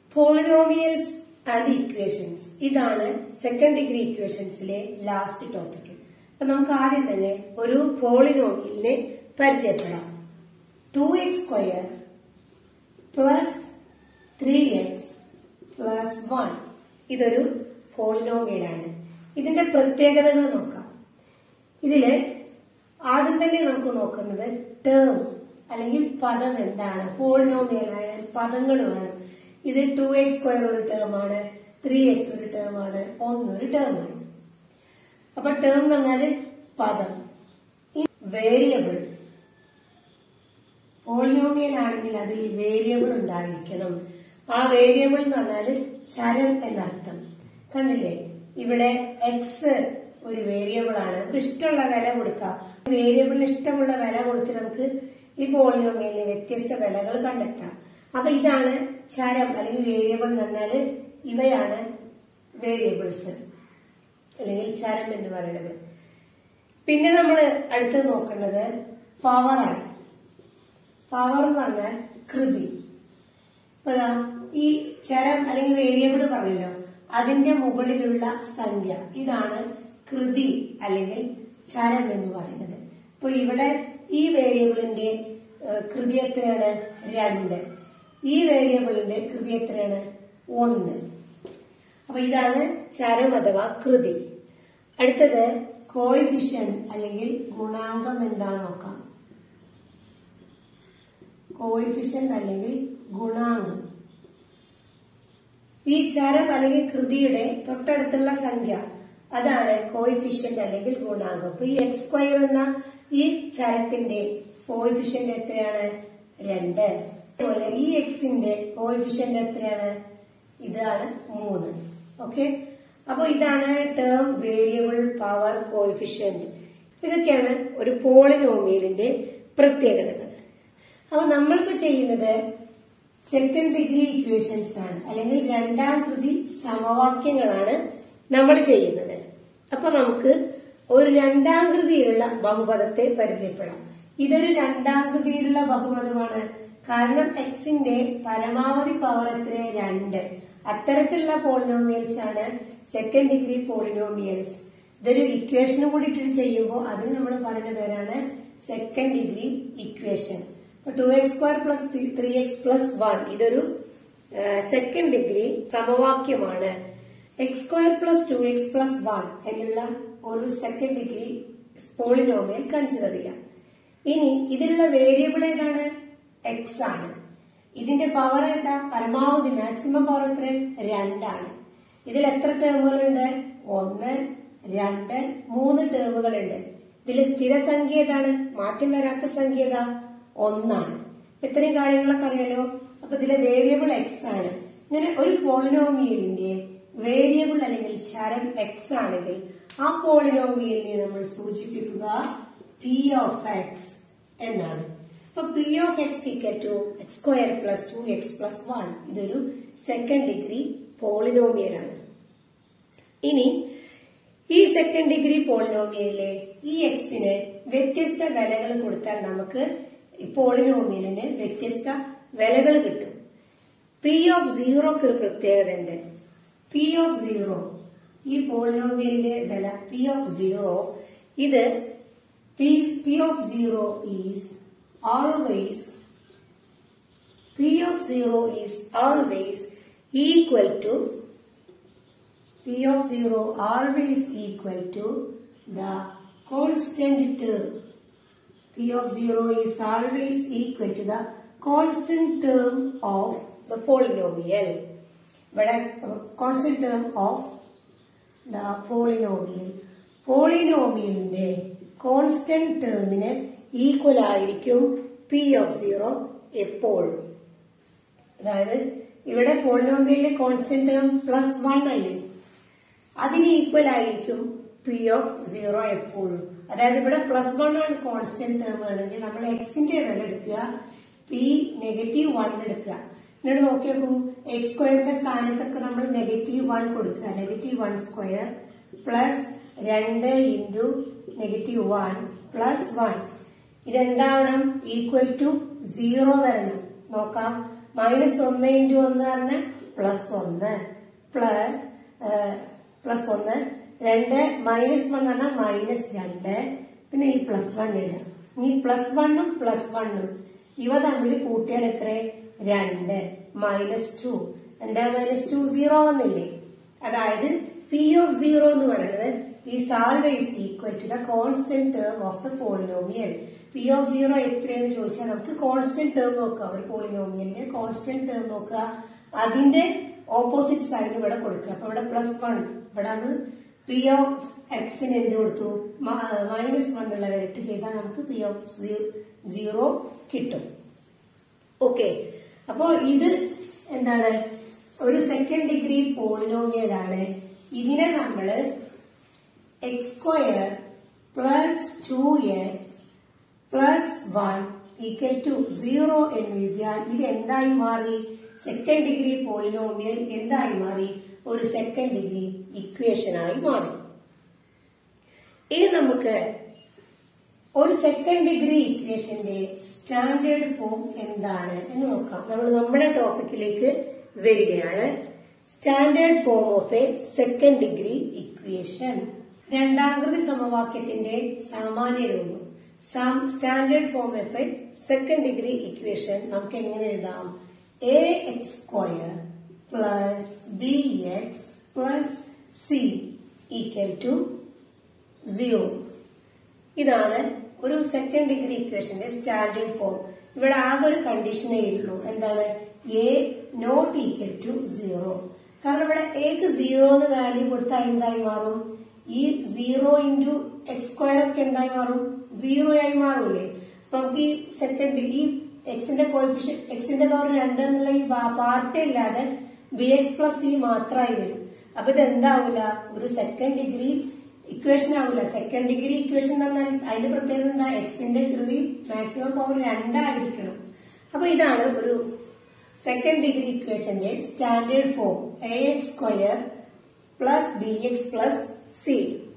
Polynomials and equations ഇതാണ് second degree ഇക്വേഷൻസിലെ last topic അപ്പൊ നമുക്ക് ആദ്യം തന്നെ ഒരു പോളിനോമിയലിനെ പരിചയപ്പെടാം two X square plus three X plus one ഇതൊരു പോളിനോമിയലാണ് ഇതിന്റെ പ്രത്യേകതകൾ നോക്കാം ഇതില് ആദ്യം തന്നെ നമുക്ക് നോക്കുന്നത് ടേം അല്ലെങ്കിൽ പദം എന്താണ് പോളിനോമിയലായ പദങ്ങൾ വേണം ഇത് ടു എക്സ് സ്ക്വയർ ഒരു ടേമാണ് ത്രീ എക്സ് ഒരു ടേമാണ് ഒന്നൊരു ടേമാണ് അപ്പൊ ടേം എന്ന് പറഞ്ഞാല് പദം വേരിയബിൾ പോളിനോമിയൽ ആണെങ്കിൽ അതിൽ വേരിയബിൾ ഉണ്ടായിരിക്കണം ആ വേരിയബിൾ എന്ന് പറഞ്ഞാല് ചരം എന്നർത്ഥം കണ്ടില്ലേ ഇവിടെ എക്സ് ഒരു വേരിയബിൾ ആണ് നമുക്ക് ഇഷ്ടമുള്ള വില കൊടുക്കാം വേരിയബിളിന് ഇഷ്ടമുള്ള വില കൊടുത്ത് നമുക്ക് ഈ പോളിനോമിയലിന് വ്യത്യസ്ത വിലകൾ കണ്ടെത്താം അപ്പൊ ഇതാണ് ചരം അല്ലെങ്കിൽ വേരിയബിൾ എന്ന് പറഞ്ഞാല് ഇവയാണ് വേരിയബിൾസ് അല്ലെങ്കിൽ ചരം എന്ന് പറയുന്നത് പിന്നെ നമ്മൾ അടുത്ത് നോക്കേണ്ടത് പവറാണ് പവർ എന്ന് പറഞ്ഞാൽ കൃതി അപ്പൊ ദാ ഈ ചരം അല്ലെങ്കിൽ വേരിയബിൾ പറഞ്ഞല്ലോ അതിന്റെ മുകളിലുള്ള സംഖ്യ ഇതാണ് കൃതി അല്ലെങ്കിൽ ചരം എന്ന് പറയുന്നത് അപ്പൊ ഇവിടെ ഈ വേരിയബിളിന്റെ ഏഹ്, കൃതി എത്രയാണ് രണ്ട് ഈ വേരിയബിളിന്റെ കൃതി എത്രയാണ് ഒന്ന് അപ്പൊ ഇതാണ് ചരം അഥവാ കൃതി അടുത്തത് കോയിഫിഷ്യൻ അല്ലെങ്കിൽ ഗുണാങ്കം എന്താന്ന് നോക്കാം കോയിഫിഷ്യൻ അല്ലെങ്കിൽ ഗുണാങ്കം ഈ ചരം അല്ലെങ്കിൽ കൃതിയുടെ തൊട്ടടുത്തുള്ള സംഖ്യ അതാണ് കോയിഫിഷ്യന്റ് അല്ലെങ്കിൽ ഗുണാങ്കം അപ്പൊ ഈ എക്സ് സ്ക്വയർ എന്ന ഈ ചരത്തിന്റെ കോയിഫിഷ്യന്റ് എത്രയാണ് രണ്ട് അതുപോലെ ഈ എക്സിന്റെ കോയിഫിഷ്യന്റ് എത്രയാണ് ഇതാണ് മൂന്ന് ഓക്കെ അപ്പൊ ഇതാണ് ടേം വേരിയബിൾ പവർ കോയിഫിഷ്യന്റ് ഇതൊക്കെയാണ് ഒരു പോളിനോമിയലിന്റെ പ്രത്യേകതകൾ അപ്പൊ നമ്മളിപ്പോ ചെയ്യുന്നത് സെക്കൻഡ് ഡിഗ്രി ഇക്വേഷൻസ് ആണ് അല്ലെങ്കിൽ രണ്ടാം കൃതി സമവാക്യങ്ങളാണ് നമ്മൾ ചെയ്യുന്നത് അപ്പൊ നമുക്ക് ഒരു രണ്ടാം കൃതിയിലുള്ള ബഹുപദത്തെ പരിചയപ്പെടാം ഇതൊരു രണ്ടാം കൃതിയിലുള്ള ബഹുപദമാണ് കാരണം എക്സിന്റെ പരമാവധി പവർ എത്ര രണ്ട് അത്തരത്തിലുള്ള പോളിനോമിയൽസ് ആണ് സെക്കൻഡ് ഡിഗ്രി പോളിനോമിയൽസ് ഇതൊരു ഇക്വേഷനും കൂടി ഇട്ടിട്ട് ചെയ്യുമ്പോൾ അതിന് നമ്മൾ പറയുന്ന പേരാണ് second degree equation two X square plus three X plus one ഇതൊരു സെക്കൻഡ് ഡിഗ്രി സമവാക്യമാണ് X square plus two X plus one എന്നുള്ള ഒരു സെക്കൻഡ് ഡിഗ്രി പോളിനോമിയൽ കൺസിഡർ ചെയ്യാം ഇനി ഇതിലുള്ള വേരിയബിൾ ഏതാണ് എക്സ് ആണ് ഇതിന്റെ പവർ എന്താ പരമാവധി മാക്സിമം പവർ എത്ര രണ്ടാണ് ഇതിൽ എത്ര ടേമുകളുണ്ട് ഒന്ന് രണ്ട് മൂന്ന് ടേമുകളുണ്ട് ഇതിൽ സ്ഥിരസംഖ്യ ഏതാണ് മാറ്റം വരാത്ത സംഖ്യ ഏതാ ഒന്നാണ് ഇത്രയും കാര്യങ്ങളൊക്കെ അറിയാലോ അപ്പൊ ഇതിലെ വേരിയബിൾ എക്സ് ആണ് ഇങ്ങനെ ഒരു പോളിനോമിയലിന്റെ വേരിയബിൾ അല്ലെങ്കിൽ ചരം എക്സ് ആണെങ്കിൽ ആ പോളിനോമിയലിനെ നമ്മൾ സൂചിപ്പിക്കുക പി ഓഫ് എക്സ് എന്നാണ് അപ്പൊ P of X equal to X square plus two X plus one ഇതൊരു സെക്കൻഡ് ഡിഗ്രി പോളിനോമിയലാണ് ഇനി ഈ സെക്കൻഡ് ഡിഗ്രി പോളിനോമിയലിലെ ഈ എക്സിന് വ്യത്യസ്ത വിലകൾ കൊടുത്താൽ നമുക്ക് ഈ പോളിനോമിയലിന് വ്യത്യസ്ത വിലകൾ കിട്ടും പി ഓഫ് സീറോക്ക് ഒരു പ്രത്യേകത ഉണ്ട് പി ഓഫ് സീറോ ഈ പോളിനോമിയലിന്റെ വില പി ഓഫ് സീറോ ഇത് P of zero is always P of zero is always equal to P of 0 always equal to the constant term. P of 0 is always equal to the constant term of the polynomial. ഇവിടെ constant term of the polynomial പോളിനോമിയലിന്റെ constant ടേമിന് equal ആയിരിക്കും P of zero എപ്പോഴും അതായത് ഇവിടെ പോളിനോമിയലിലെ constant term plus one അല്ലേ അതിന് ഈക്വൽ ആയിരിക്കും പി ഓഫ് സീറോ എപ്പോഴും അതായത് ഇവിടെ പ്ലസ് വൺ ആണ് കോൺസ്റ്റന്റ് ടേം ആണെങ്കിൽ നമ്മൾ എക്സിന്റെ വില എടുക്കുക പി നെഗറ്റീവ് വൺ എടുക്കുക എന്നിട്ട് നോക്കി നോക്കൂ എക്സ് സ്ക്വയറിന്റെ സ്ഥാനത്തൊക്കെ നമ്മൾ നെഗറ്റീവ് വൺ കൊടുക്കുക നെഗറ്റീവ് വൺ സ്ക്വയർ പ്ലസ് രണ്ട് into negative one plus one ഇതെന്താവണം ഈക്വൽ ടു സീറോ വരണം നോക്കാം മൈനസ് ഒന്ന് ഇൻറ്റു ഒന്ന് പറഞ്ഞാൽ പ്ലസ് ഒന്ന് പ്ലസ് പ്ലസ് ഒന്ന് രണ്ട് മൈനസ് വൺ പറഞ്ഞാൽ മൈനസ് രണ്ട് പിന്നെ ഈ പ്ലസ് വൺ ഇടുക ഈ പ്ലസ് വണ്ണും പ്ലസ് വണ്ണും ഇവ തമ്മിൽ കൂട്ടിയാൽ എത്ര രണ്ട് മൈനസ് ടു രണ്ട് മൈനസ് ടു സീറോ വന്നില്ലേ അതായത് പി ഓഫ് സീറോ എന്ന് പറയുന്നത് is always equal to the constant term of the polynomial P of zero എത്രയെന്ന് ചോദിച്ചാൽ നമുക്ക് കോൺസ്റ്റന്റ് ടേം നോക്കുക ഒരു പോളിനോമിയലിന്റെ കോൺസ്റ്റന്റ് ടേം നോക്കുക അതിന്റെ ഓപ്പോസിറ്റ് സൈഡ് ഇവിടെ കൊടുക്കുക അപ്പൊ ഇവിടെ പ്ലസ് വൺ ഇവിടെ നമ്മൾ പി ഓഫ് എക്സിന് എന്ത് കൊടുത്തു മൈനസ് വൺ ഉള്ള വരട്ട് ചെയ്താൽ നമുക്ക് പി ഓഫ് സീറോ കിട്ടും ഓക്കെ അപ്പോ ഇത് എന്താണ് ഒരു സെക്കൻഡ് ഡിഗ്രി പോളിനോമിയൽ ആണ് ഇതിനെ നമ്മള് X square plus two X plus one equal to zero എന്ന് എഴുതിയാൽ ഇത് എന്തായി മാറി സെക്കൻഡ് ഡിഗ്രി പോളിനോമിയൽ എന്തായി മാറി ഒരു സെക്കൻഡ് ഡിഗ്രി ഇക്വേഷനായി മാറി ഇനി നമുക്ക് ഒരു സെക്കൻഡ് ഡിഗ്രി ഇക്വേഷന്റെ സ്റ്റാൻഡേർഡ് ഫോം എന്താണ് എന്ന് നോക്കാം നമ്മൾ നമ്മുടെ ടോപ്പിക്കിലേക്ക് വരികയാണ് standard form of a second degree equation രണ്ടാകൃതി സമവാക്യത്തിന്റെ സാമാന്യ രൂപം standard form of a second degree equation നമുക്ക് എങ്ങനെ എഴുതാം A X square plus B X plus C equal to zero ഇതാണ് ഒരു സെക്കൻഡ് ഡിഗ്രി ഇക്വേഷന്റെ സ്റ്റാൻഡേർഡ് ഫോം ഇവിടെ ആകെ ഒരു കണ്ടീഷനേ ഉള്ളൂ എന്താണ് A not equal to zero കാരണം ഇവിടെ എക്ക് സീറോ എന്ന് വാല്യൂ കൊടുത്താൽ എന്തായി മാറും ഈ സീറോ ഇൻറ്റു എക്സ് സ്ക്വയർ ഒക്കെ എന്തായി മാറും സീറോ ആയി മാറൂലേ അപ്പൊ നമുക്ക് ഈ സെക്കൻഡ് ഈ എക്സിന്റെ കോയിഫിഷ്യൻ എക്സിന്റെ പവർ രണ്ട് എന്നുള്ള ഈ പാർട്ട് ഇല്ലാതെ ബി എക്സ് പ്ലസ് സി മാത്രമായി വരും അപ്പൊ ഇത് എന്താവൂല ഒരു സെക്കൻഡ് ഡിഗ്രി ഇക്വേഷൻ ആവില്ല സെക്കൻഡ് ഡിഗ്രി ഇക്വേഷൻ എന്ന് പറഞ്ഞാൽ അതിന്റെ പ്രത്യേകത എന്താ എക്സിന്റെ കൃതി മാക്സിമം പവർ രണ്ടായിരിക്കണം അപ്പൊ ഇതാണ് ഒരു സെക്കൻഡ് ഡിഗ്രി ഇക്വേഷന്റെ standard form A X square plus B X plus C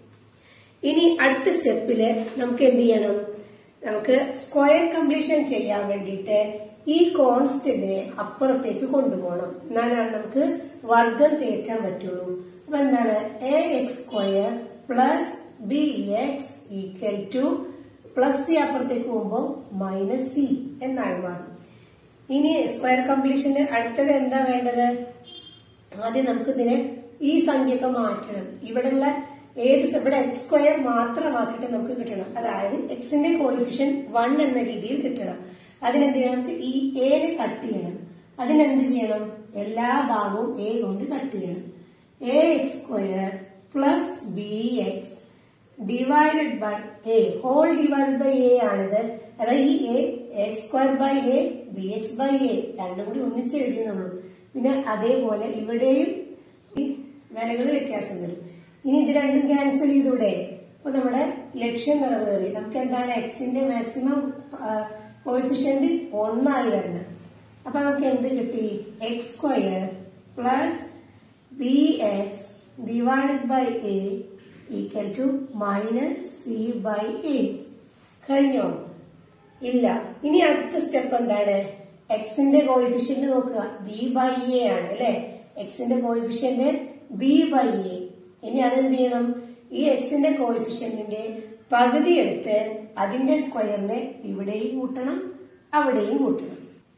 ഇനി അടുത്ത സ്റ്റെപ്പില് നമുക്ക് എന്ത് ചെയ്യണം നമുക്ക് സ്ക്വയർ കംപ്ലീഷൻ ചെയ്യാൻ വേണ്ടിയിട്ട് ഈ കോൺസ്റ്റന്റിനെ അപ്പുറത്തേക്ക് കൊണ്ടുപോകണം എന്നാലാണ് നമുക്ക് വർഗം തേക്കാൻ പറ്റുള്ളൂ അപ്പൊ എന്താണ് A X square plus B X equal to plus C അപ്പുറത്തേക്ക് പോകുമ്പോൾ മൈനസ് സി എന്നായി മാറും ഇനി സ്ക്വയർ കംപ്ലീഷന് അടുത്തത് എന്താ വേണ്ടത് ആദ്യം നമുക്ക് ഇതിനെ ഈ സംഖ്യയൊക്കെ മാറ്റണം ഇവിടെയുള്ള ഏത് സ- ഇവിടെ എക്സ് സ്ക്വയർ മാത്രമാക്കിയിട്ട് നമുക്ക് കിട്ടണം അതായത് എക്സിന്റെ കോയിഫിഷ്യൻ വൺ എന്ന രീതിയിൽ കിട്ടണം അതിനെന്ത് ചെയ്യണം നമുക്ക് ഈ എനെ കട്ട് ചെയ്യണം അതിനെന്ത് ചെയ്യണം എല്ലാ ഭാഗവും എ കൊണ്ട് കട്ട് ചെയ്യണം A X square plus B X divided by A whole divided by A ആണിത് അതായത് ഈ A X square by A B X by A രണ്ടും കൂടി ഒന്നിച്ച് എഴുതിയെന്നുള്ളൂ പിന്നെ അതേപോലെ ഇവിടെയും ഈ വിലകൾ വ്യത്യാസം വരും ഇനി ഇത് രണ്ടും ക്യാൻസൽ ചെയ്തൂടെ അപ്പൊ നമ്മുടെ ലക്ഷ്യം നിറവേറി നമുക്ക് എന്താണ് എക്സിന്റെ മാക്സിമം കോയിഫിഷ്യന്റ് ഒന്നായി വരണം അപ്പൊ നമുക്ക് എന്ത് കിട്ടി X square plus B X divided by A equal to minus C by A കഴിഞ്ഞോ ഇല്ല ഇനി അടുത്ത സ്റ്റെപ്പ് എന്താണ് എക്സിന്റെ കോയിഫിഷ്യന്റ് നോക്കുക ബി ബൈ എ ആണ് അല്ലെ എക്സിന്റെ കോയിഫിഷ്യന്റ് ബി ബൈ എ ഇനി അതെന്ത് ചെയ്യണം ഈ എക്സിന്റെ കോയിഫിഷ്യന്റിന്റെ പകുതി എടുത്ത് അതിന്റെ സ്ക്വയറിനെ ഇവിടെയും കൂട്ടണം അവിടെയും കൂട്ടണം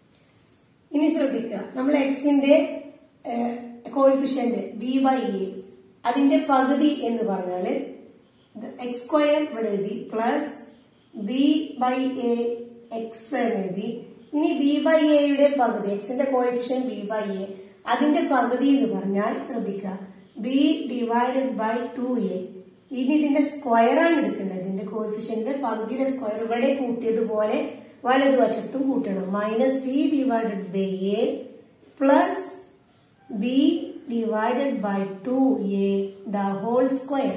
ഇനി ശ്രദ്ധിക്കുക നമ്മൾ എക്സിന്റെ കോയിഫിഷ്യന്റ് ബി ബൈ എ അതിന്റെ പകുതി എന്ന് പറഞ്ഞാല് എക്സ് സ്ക്വയർ ഇവിടെ എഴുതി plus B by A X എന്ന് എഴുതി ഇനി ബി ബൈ എയുടെ പകുതി എക്സിന്റെ കോയിഫിഷ്യൻ ബി ബൈ എ അതിന്റെ പകുതി എന്ന് പറഞ്ഞാൽ ശ്രദ്ധിക്കുക B divided by two A ഇനി ഇതിന്റെ സ്ക്വയർ ആണ് എടുക്കേണ്ടത് ഇതിന്റെ കോയിഫിഷ്യന്റെ പകുതിയുടെ സ്ക്വയർ ഇവിടെ കൂട്ടിയതുപോലെ വലതുവശത്തും കൂട്ടണം minus C divided by A plus B divided by two A the whole square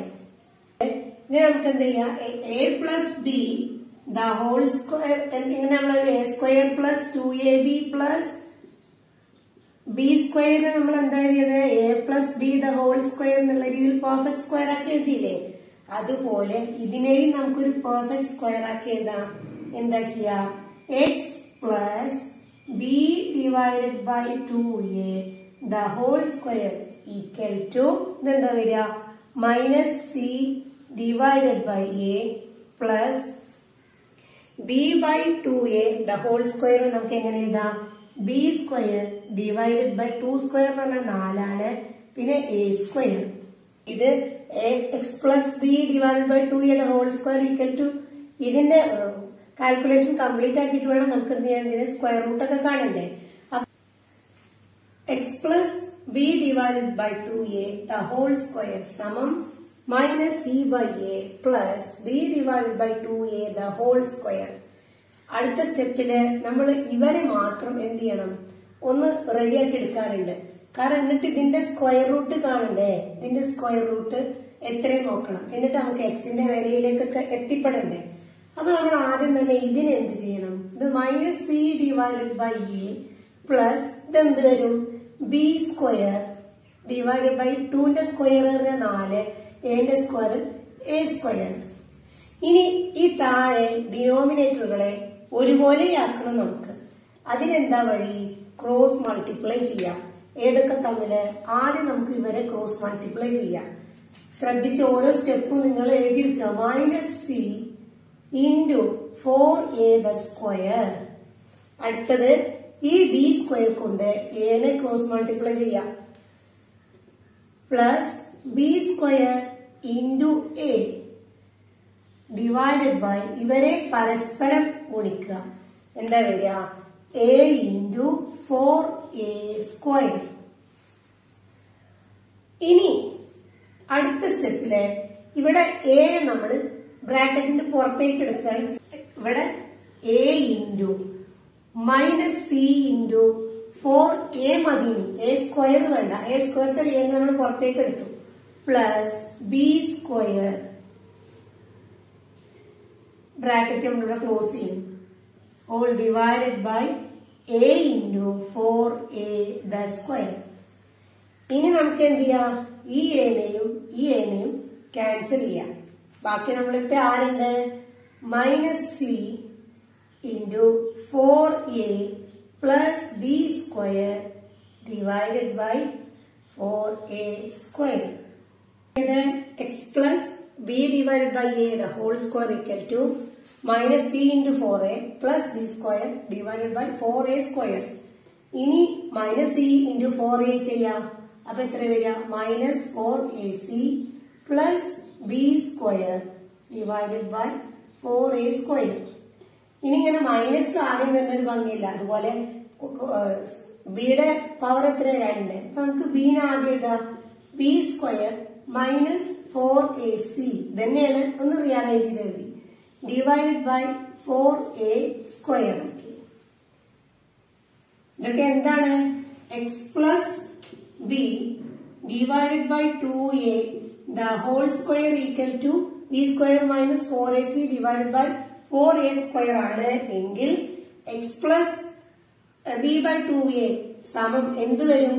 ഇനി നമുക്ക് എന്ത് ചെയ്യാം A plus B the whole square എങ്ങനെയാണുള്ളത് A square plus two A B plus B സ്ക്വയറിന് നമ്മൾ എന്താ എഴുതിയത് A plus B the whole square എന്നുള്ള രീതിയിൽ പെർഫെക്റ്റ് സ്ക്വയർ ആക്കി എഴുതിയില്ലേ അതുപോലെ ഇതിനെയും നമുക്കൊരു പെർഫെക്റ്റ് സ്ക്വയർ ആക്കി എഴുതാം എന്താ ചെയ്യാ X plus B divided by two A the whole square equal to ഇതെന്താ വരിക minus C divided by A plus B by two A the whole square നമുക്ക് എങ്ങനെ എഴുതാം B square divided by two square എന്ന് പറഞ്ഞാൽ നാലാണ് പിന്നെ A square ഇത് X plus B divide by two A the whole square equal to ഇതിന്റെ calculation complete ആക്കിയിട്ട് വേണം നമുക്ക് എന്ത് ചെയ്യാൻ ഇതിന്റെ സ്ക്വയർ റൂട്ട് ഒക്കെ കാണണ്ടേ X plus B divided by two A the whole square സമം minus C by A plus B divided by two A the whole square അടുത്ത സ്റ്റെപ്പില് നമ്മൾ ഇവരെ മാത്രം എന്ത് ചെയ്യണം ഒന്ന് റെഡിയാക്കി എടുക്കാറുണ്ട് കാരണം എന്നിട്ട് ഇതിന്റെ സ്ക്വയർ റൂട്ട് കാണണ്ടേ ഇതിന്റെ സ്ക്വയർ റൂട്ട് എത്രയും നോക്കണം എന്നിട്ട് നമുക്ക് എക്സിന്റെ വിലയിലേക്കൊക്കെ എത്തിപ്പെടണ്ടേ അപ്പൊ നമ്മൾ ആദ്യം തന്നെ ഇതിന് എന്ത് ചെയ്യണം ഇത് minus C divided by A plus ഇതെന്ത് വരും ബി സ്ക്വയർ ഡിവൈഡഡ് ബൈ ടുവിന്റെ സ്ക്വയർ പറഞ്ഞാൽ നാല് എന്റെ സ്ക്വയർ എ സ്ക്വയർ ഇനി ഈ താഴെ ഡിനോമിനേറ്ററുകളെ ഒരുപോലെയാക്കണം നമുക്ക് അതിനെന്താ വഴി ക്രോസ് മൾട്ടിപ്ലൈ ചെയ്യാം ഏതൊക്കെ തമ്മില് ആദ്യം നമുക്ക് ഇവരെ ക്രോസ് മൾട്ടിപ്ലൈ ചെയ്യാം ശ്രദ്ധിച്ച് ഓരോ സ്റ്റെപ്പും നിങ്ങൾ എഴുതിയെടുക്കുക minus C into four A the square അടുത്തത് ഈ ബി സ്ക്വയർ കൊണ്ട് എനെ ക്രോസ് മൾട്ടിപ്ലൈ ചെയ്യാം plus B square into A divided by ഇവരെ പരസ്പരം ഗുണിക്കുക എന്താ വരിക A into four A square ഇനി അടുത്ത സ്റ്റെപ്പില് ഇവിടെ എ നമ്മൾ ബ്രാക്കറ്റിന്റെ പുറത്തേക്ക് എടുക്കുകയാണ് ചെയ്യുന്നത്. ഇവിടെ A into minus C into four A മതി എ സ്ക്വയർ വേണ്ട എ സ്ക്വയർ എ നമ്മൾ പുറത്തേക്ക് എടുത്തു പ്ലസ് ബി സ്ക്വയർ ബ്രാക്കറ്റ് നമ്മളിവിടെ ക്ലോസ് ചെയ്യും all divided by A into four A the square ഇനി നമുക്ക് എന്ത് ചെയ്യാം ഈ എനെയും ഈ എനെയും ക്യാൻസൽ ചെയ്യാം ബാക്കി നമ്മളിത്തെ ആരുണ്ട് minus C into four A plus B square divided by four A square ഇത് X plus B divided by A the whole square equal to minus C into four A plus B square divided by four A square ഇനി minus C into four A ചെയ്യാം അപ്പൊ എത്ര വരിക minus four A C plus B square divided by four A square ഇനി ഇങ്ങനെ minus ആദ്യം വരുന്ന ഒരു ഭംഗിയില്ല അതുപോലെ ബിയുടെ പവർ എത്ര രണ്ട് അപ്പൊ നമുക്ക് ബീനെ ആദ്യം ഇതാ B square minus four A C തന്നെയാണ് ഒന്ന് റീഅറേഞ്ച് ചെയ്ത് എഴുതി divide by four A square ആക്കി ഇതൊക്കെ എന്താണ് X plus B divided by two A the whole square equal to B square minus four A C divided by four A square ആണ് എങ്കിൽ X plus B by two A സമം എന്ത് വരും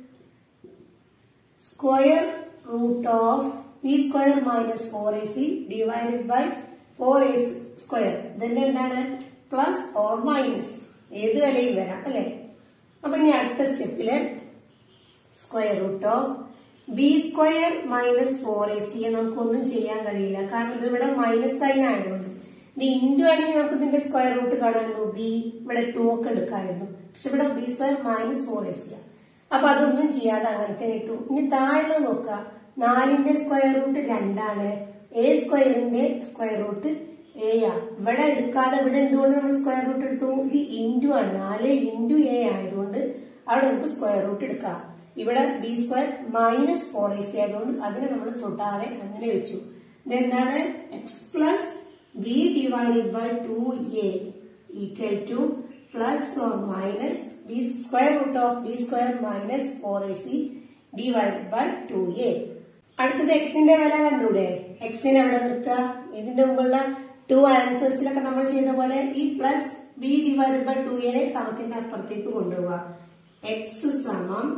square root of B square minus four A C divided by four A square ഇതിന്റെ എന്താണ് plus or minus ഏത് വിലയും വരാം അല്ലെ അപ്പൊ ഇനി അടുത്ത സ്റ്റെപ്പില് square root of B square minus four A C നമുക്കൊന്നും ചെയ്യാൻ കഴിയില്ല കാരണം ഇത് ഇവിടെ മൈനസ് സൈൻ ആയതുകൊണ്ട് ഇത് ഇൻഡു ആണെങ്കിൽ നമുക്ക് ഇതിന്റെ സ്ക്വയർ റൂട്ട് കാണാമായിരുന്നു ബി ഇവിടെ ടു ഒക്കെ എടുക്കാമായിരുന്നു പക്ഷെ ഇവിടെ B square minus four A C അപ്പൊ അതൊന്നും ചെയ്യാതെ അങ്ങനത്തെ ഇട്ടു ഇനി താഴെ നോക്കുക നാലിന്റെ സ്ക്വയർ റൂട്ട് രണ്ടാണ് എ സ്ക്വയറിന്റെ സ്ക്വയർ റൂട്ട് എ ആ ഇവിടെ എടുക്കാതെ ഇവിടെ എന്തുകൊണ്ട് നമ്മൾ സ്ക്വയർ റൂട്ട് എടുത്തു ഇത് ഇൻഡു ആണ് നാല് ഇൻഡു എ ആയതുകൊണ്ട് അവിടെ നമുക്ക് സ്ക്വയർ റൂട്ട് എടുക്കാം ഇവിടെ B square minus four A C ആയതുകൊണ്ട് അതിനെ നമ്മൾ തൊട്ടാതെ അങ്ങനെ വെച്ചു ഇതെന്താണ് X plus B divided by two A equal to plus or minus B square root of B square minus four A C divided by two A അടുത്തത് എക്സിന്റെ വില കണ്ടൂടെ എക്സിനെ എവിടെ നിർത്തുക ഇതിന്റെ മുമ്പുള്ള ടു ആൻസേഴ്സിലൊക്കെ നമ്മൾ ചെയ്ത പോലെ ഈ plus B divided by two എനെ സമത്തിന്റെ അപ്പുറത്തേക്ക് കൊണ്ടുപോവുക എക്സ് സമം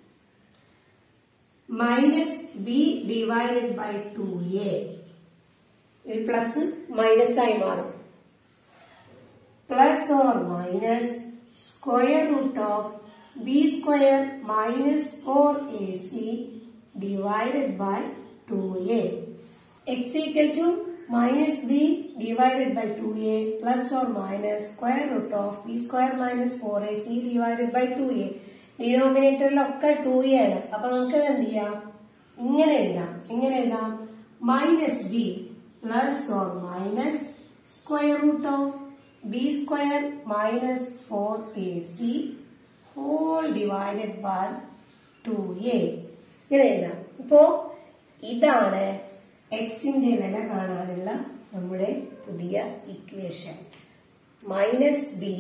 minus B divided by two A ഈ പ്ലസ് മൈനസ് ആയി മാറും plus or minus square root of B square minus four A C divided by two A X equal to minus B divided by two A plus or minus square root of B square minus four A C divided by two A ഡിനോമിനേറ്ററിലൊക്കെ two A ആണ് അപ്പൊ നമുക്ക് എന്ത് ചെയ്യാം ഇങ്ങനെ എഴുതാം എങ്ങനെ എഴുതാം minus B plus or minus square root of B square minus four A C whole divided by two A ഇങ്ങനെ എഴുതാം ഇപ്പോ ഇതാണ് എക്സിന്റെ വില കാണാനുള്ള നമ്മുടെ പുതിയ equation minus B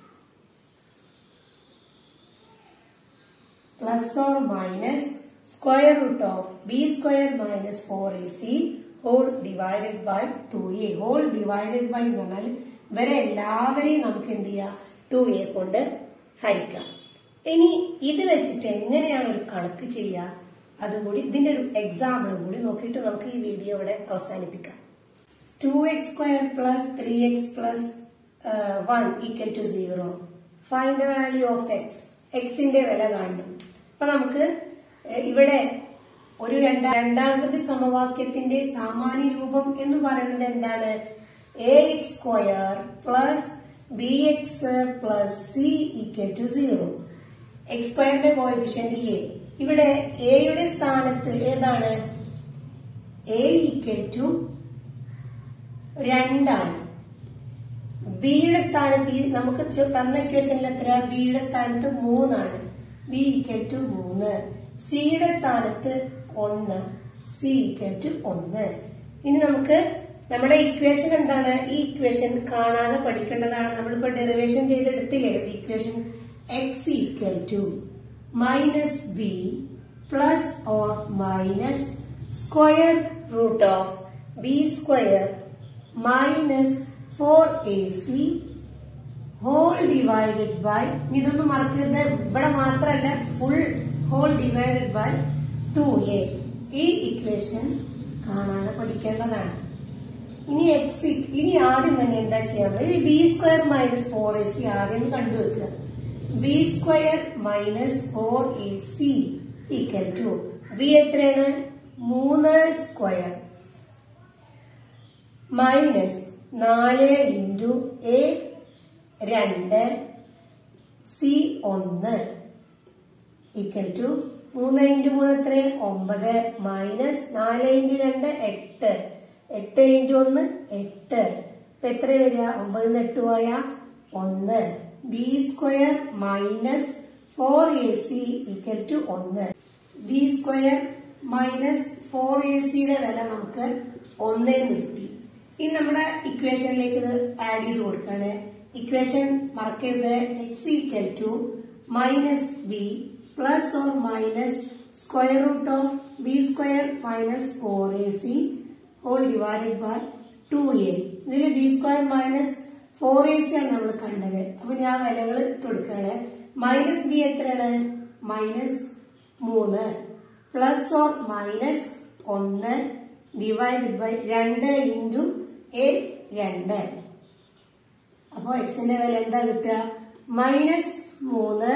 plus or minus square root of B square minus four A C whole divided by two A whole divided by എന്ന് പറഞ്ഞാൽ ഇവരെ എല്ലാവരെയും നമുക്ക് എന്ത് ചെയ്യാം ടു എ കൊണ്ട് ഹരിക്കാം ഇനി ഇത് വെച്ചിട്ട് എങ്ങനെയാണ് ഒരു കണക്ക് ചെയ്യുക അതുകൂടി ഇതിന്റെ ഒരു എക്സാമ്പിളും കൂടി നോക്കിയിട്ട് നമുക്ക് ഈ വീഡിയോ ഇവിടെ അവസാനിപ്പിക്കാം two X square plus three X plus one equal to zero find the value of X എക്സിന്റെ വില കാണണം അപ്പൊ നമുക്ക് ഏഹ്, ഇവിടെ ഒരു രണ്ടാ രണ്ടാകൃതി സമവാക്യത്തിന്റെ സാമാന്യ രൂപം എന്ന് പറയുന്നത് എന്താണ് A X square plus B X plus C equal to zero X സ്ക്വയറിന്റെ കോഎഫിഷ്യന്റ് എ ഇവിടെ എയുടെ സ്ഥാനത്ത് ഏതാണ് എ ഈക്വൽ ടു രണ്ടാണ് ബിയുടെ സ്ഥാനത്ത് ഈ നമുക്ക് ചു- തന്ന ഇക്വേഷനിൽ എത്ര ബിയുടെ സ്ഥാനത്ത് മൂന്നാണ് ബി ഈക്വൽ ടു മൂന്ന് സിയുടെ സ്ഥാനത്ത് ഒന്ന് സി ഈക്വൽ ടു ഒന്ന് ഇനി നമുക്ക് നമ്മുടെ ഇക്വേഷൻ എന്താണ് ഈ ഇക്വേഷൻ കാണാതെ പഠിക്കേണ്ടതാണ് നമ്മളിപ്പോ ഡെറിവേഷൻ ചെയ്തെടുത്തില്ലേ equation x equal to minus B plus or minus square root of B square minus four A C whole divided by ഇതൊന്നും മറക്കരുത് ഇവിടെ മാത്രമല്ല full whole divided by two A ഈ ഇക്വേഷൻ കാണാതെ പഠിക്കേണ്ടതാണ് ഇനി എക്സ് ഇനി ആദ്യം തന്നെ എന്താ ചെയ്യാൻ ഈ B square minus four A c ആദ്യം കണ്ടുവെക്കുക b square minus four A c equal to b എത്രയാണ് മൂന്ന് സ്ക്വയർ മൈനസ് നാല് ഇൻറ്റു എ രണ്ട് സി ഒന്ന് ഈക്വൽ ടു മൂന്ന് ഇൻറ്റു മൂന്ന് എത്ര ഒമ്പത് മൈനസ് നാല് ഇൻറ്റു രണ്ട് എട്ട് എട്ട് ഇൻറ്റു ഒന്ന് എട്ട് ഇപ്പൊ എത്ര വരിക ഒമ്പതിന് എട്ട് പോയ ഒന്ന് b square minus four A c equal to ഒന്ന് b square minus four a സിയുടെ വില നമുക്ക് ഒന്നേ കിട്ടി ഇനി നമ്മുടെ ഇക്വേഷനിലേക്ക് ഇത് ആഡ് ചെയ്ത് കൊടുക്കാണ് ഇക്വേഷൻ മറക്കരുത് x equal to minus B plus or minus square root of B square minus four A C whole divided by two a ഇതിൽ b square minus four A c ആണ് നമ്മൾ കണ്ടത് അപ്പൊ ഞാൻ വിലകൾ ഇട്ട് കൊടുക്കുകയാണ് മൈനസ് ബി എത്രയാണ് മൈനസ് മൂന്ന് പ്ലസ് ഓർ മൈനസ് ഒന്ന് ഡിവൈഡഡ് ബൈ രണ്ട് ഇൻറ്റു എ രണ്ട് അപ്പോ എക്സിന്റെ വില എന്താ കിട്ടുക മൈനസ് മൂന്ന്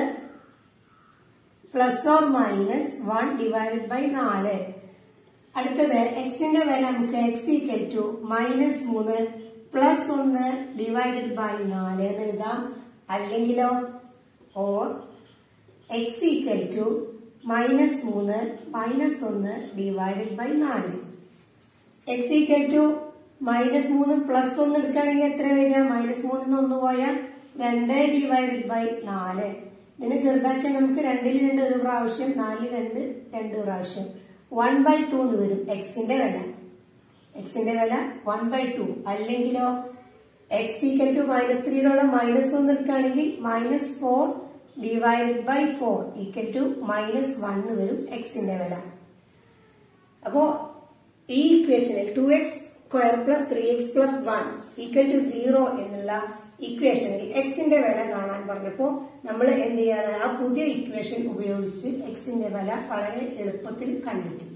plus or minus one divided by നാല് അടുത്തത് എക്സിന്റെ വില നമുക്ക് എക്സ് ഈക്വൽ ടു മൈനസ് മൂന്ന് പ്ലസ് ഒന്ന് ഡിവൈഡഡ് ബൈ നാല് എന്ന് എഴുതാം അല്ലെങ്കിലോ or x equal to minus മൂന്ന് മൈനസ് ഒന്ന് ഡിവൈഡഡ് ബൈ നാല് എക്സ് ഈക്വൽ ടു മൈനസ് മൂന്ന് പ്ലസ് ഒന്ന് എടുക്കുകയാണെങ്കിൽ എത്ര വരിക മൈനസ് മൂന്നിന്ന് ഒന്ന് പോയാൽ രണ്ട് ഡിവൈഡഡ് ബൈ നാല് ഇതിനെ ചെറുതാക്കിയാൽ നമുക്ക് രണ്ടിൽ രണ്ട് ഒരു പ്രാവശ്യം നാലിൽ രണ്ട് രണ്ട് പ്രാവശ്യം വൺ ബൈ ടു എന്ന് വരും എക്സിന്റെ വില എക്സിന്റെ വില വൺ ബൈ ടു അല്ലെങ്കിലോ എക്സ് ഈക്വൽ ടു മൈനസ് ത്രീയുടെ മൈനസ് ഒന്ന് എടുക്കുകയാണെങ്കിൽ minus four divided by four equal to minus one വരും എക്സിന്റെ വില അപ്പോ ഈ ഇക്വേഷനിൽ two X square plus three X plus one equal to zero എന്നുള്ള ഇക്വേഷനിൽ എക്സിന്റെ വില കാണാൻ പറഞ്ഞപ്പോ നമ്മൾ എന്ത് ചെയ്യാണ് ആ പുതിയ ഇക്വേഷൻ ഉപയോഗിച്ച് എക്സിന്റെ വില വളരെ എളുപ്പത്തിൽ കണ്ടെത്തി